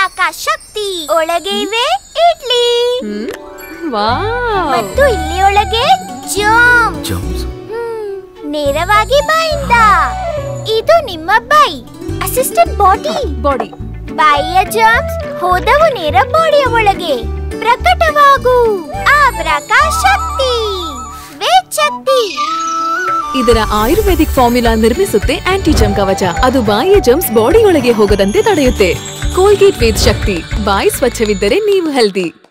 ಪ್ರಕಾಶ್ ಶಕ್ತಿ ಒಳಗೆ ಇವೆ ಇಡ್ಲಿ ವಾವ್ ಮತ್ತು ಇಲ್ಲಿ ಒಳಗೆ ಜಾಮ್ ಜಮ್ಸ್ ನೇರವಾಗಿ ಬಾಯಿಂದ ಇದು ನಿಮ್ಮ ಬೈ ಅಸಿಸ್ಟೆಂಟ್ ಬಾಡಿ ಬಾಡಿ ಬಾಯಿಯ ಜರ್ಮ್ಸ್ ಹೋದವು ನೇರ ಬಾಡಿಯ ಒಳಗೆ ಪ್ರಕಟವಾಗು ಆ ಪ್ರಕಾಶ್ ಶಕ್ತಿ ವೇದ್ ಶಕ್ತಿ ಇದರ ಆಯುರ್ವೇದಿಕ್ ಫಾರ್ಮುಲಾ ನಿರ್ಮಿಸುತ್ತೆ ಆಂಟಿಜಮ್ ಕವಚ ಅದು ಬಾಯಿಯ ಜಮ್ಸ್ ಬಾಡಿಯೊಳಗೆ ಹೋಗದಂತೆ ತಡೆಯುತ್ತೆ ಕೋಲ್ಗೇಟ್ ವೇದ್ ಶಕ್ತಿ ಬಾಯಿ ಸ್ವಚ್ಛವಿದ್ದರೆ ನೀವು ಹೆಲ್ದಿ